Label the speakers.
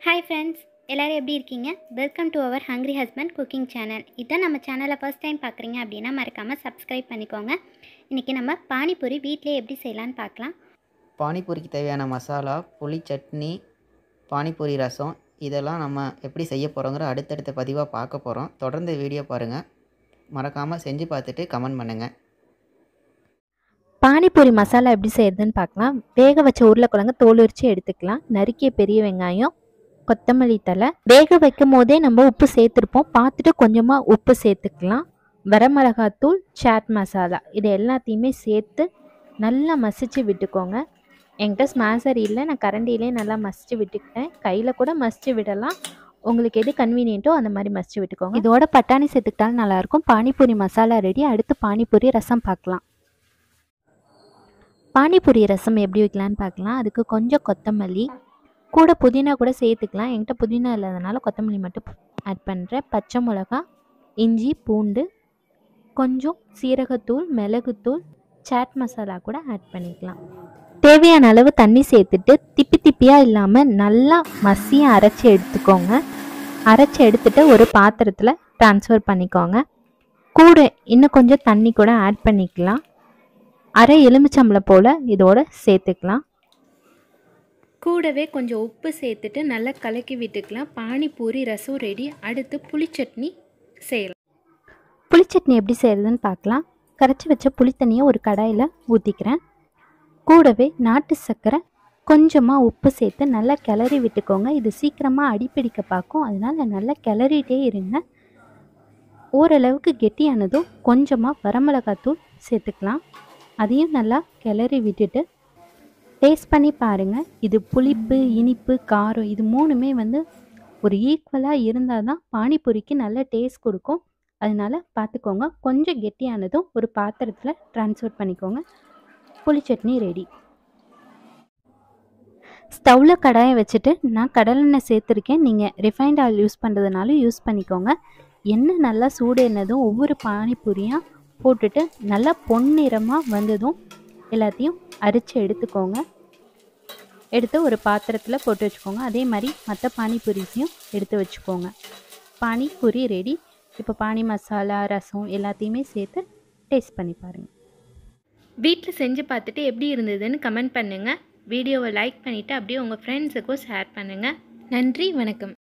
Speaker 1: hi friends எல்லோரும் எப்படி இருக்கீங்க welcome to our hungry husband cooking channel இதான் நம்ம சேனலை ஃபர்ஸ்ட் டைம் பார்க்குறீங்க அப்படின்னா மறக்காமல் சப்ஸ்கிரைப் பண்ணிக்கோங்க இன்றைக்கி நம்ம பானிபூரி வீட்டிலே எப்படி செய்யலான்னு பார்க்கலாம்
Speaker 2: பானிபூரிக்கு தேவையான மசாலா புளி சட்னி பானிபூரி ரசம் இதெல்லாம் நம்ம எப்படி செய்ய போகிறோங்கிற அடுத்தடுத்த பதிவாக பார்க்க போகிறோம் தொடர்ந்து வீடியோ பாருங்கள் மறக்காமல் செஞ்சு பார்த்துட்டு கமெண்ட் பண்ணுங்கள்
Speaker 3: பானிபூரி மசாலா எப்படி செய்யறதுன்னு பார்க்கலாம் வேக வச்ச உருளைக்கிழங்கு தோல் உரிச்சு எடுத்துக்கலாம் நறுக்கிய பெரிய வெங்காயம் கொத்தமல்லி தழை வேக வைக்கும் போதே நம்ம உப்பு சேர்த்துருப்போம் பார்த்துட்டு கொஞ்சமாக உப்பு சேர்த்துக்கலாம் வரமிளகாத்தூள் சாட் மசாலா இது எல்லாத்தையுமே சேர்த்து நல்லா மசிச்சு விட்டுக்கோங்க என்கிட்ட ஸ்மாசர் இல்லை நான் கரண்டிலே நல்லா மசிச்சு விட்டுக்கிட்டேன் கையில் கூட மசிச்சு விடலாம் உங்களுக்கு எது கன்வீனியன்ட்டோ அந்த மாதிரி மசிச்சு விட்டுக்கோங்க இதோட பட்டாணி சேர்த்துக்கிட்டாலும் நல்லாயிருக்கும் பானிபூரி மசாலா ரெடி அடுத்து பானிபூரி ரசம் பார்க்கலாம் பானிபூரி ரசம் எப்படி வைக்கலான்னு பார்க்கலாம் அதுக்கு கொஞ்சம் கொத்தமல்லி கூட புதினா கூட சேர்த்துக்கலாம் என்கிட்ட புதினா இல்லாதனால கொத்தமல்லி மட்டும் ஆட் பண்ணுறேன் பச்சை மிளகா இஞ்சி பூண்டு கொஞ்சம் சீரகத்தூள் மிளகுத்தூள் சாட் மசாலா கூட ஆட் பண்ணிக்கலாம் தேவையான அளவு தண்ணி சேர்த்துட்டு திப்பி திப்பியாக இல்லாமல் நல்லா மசியாக அரைச்சி எடுத்துக்கோங்க அரைச்சி எடுத்துட்டு ஒரு பாத்திரத்தில் ட்ரான்ஸ்ஃபர் பண்ணிக்கோங்க கூட இன்னும் கொஞ்சம் தண்ணி கூட ஆட் பண்ணிக்கலாம் அரை எலுமிச்சம்பளம் போல் இதோட சேர்த்துக்கலாம்
Speaker 4: கூடவே கொஞ்சம் உப்பு சேர்த்துட்டு நல்லா கலக்கி விட்டுக்கலாம் பானிபூரி ரசம் ரெடி அடுத்து புளிச்சட்னி செய்யலாம்
Speaker 3: புளிச்சட்னி எப்படி செய்கிறதுன்னு பார்க்கலாம் கரைச்சி வச்ச புளித்தண்ணியை ஒரு கடாயில் ஊற்றிக்கிறேன் கூடவே நாட்டு சர்க்கரை கொஞ்சமாக உப்பு சேர்த்து நல்லா கிளறி விட்டுக்கோங்க இது சீக்கிரமாக அடிப்பிடிக்க பார்க்கும் அதனால் நல்லா கிளறிட்டே இருங்க ஓரளவுக்கு கெட்டியானதும் கொஞ்சமாக வரமிளகாத்தூள் சேர்த்துக்கலாம் அதையும் நல்லா கிளறி விட்டுட்டு டேஸ்ட் பண்ணி பாருங்கள் இது புளிப்பு இனிப்பு காரம் இது மூணுமே வந்து ஒரு ஈக்குவலாக இருந்தால் தான் பானிபூரிக்கு நல்ல டேஸ்ட் கொடுக்கும் அதனால பார்த்துக்கோங்க கொஞ்சம் கெட்டியானதும் ஒரு பாத்திரத்தில் ட்ரான்ஸ்ஃபர் பண்ணிக்கோங்க புளி சட்னி ரெடி ஸ்டவ்வில் கடாயை வச்சுட்டு நான் கடலெண்ணெய் சேர்த்துருக்கேன் நீங்கள் ரிஃபைண்ட் ஆயில் யூஸ் பண்ணுறதுனாலும் யூஸ் பண்ணிக்கோங்க எண்ணெய் நல்லா சூடேறினதும் ஒவ்வொரு பானிபூரியாக போட்டுட்டு நல்லா பொன்னிறமாக வந்ததும் எல்லாத்தையும் அரிச்சு எடுத்துக்கோங்க எடுத்து ஒரு பாத்திரத்தில் போட்டு வச்சுக்கோங்க அதே மாதிரி மற்ற பானிபூரிஸையும் எடுத்து வச்சுக்கோங்க பானிபூரி ரெடி இப்போ பானி மசாலா ரசம் எல்லாத்தையுமே சேர்த்து டேஸ்ட் பண்ணி பாருங்கள்
Speaker 4: வீட்டில் செஞ்சு பார்த்துட்டு எப்படி இருந்ததுன்னு கமெண்ட் பண்ணுங்கள் வீடியோவை லைக் பண்ணிவிட்டு அப்படியே உங்கள் ஃப்ரெண்ட்ஸுக்கும் ஷேர் பண்ணுங்கள் நன்றி வணக்கம்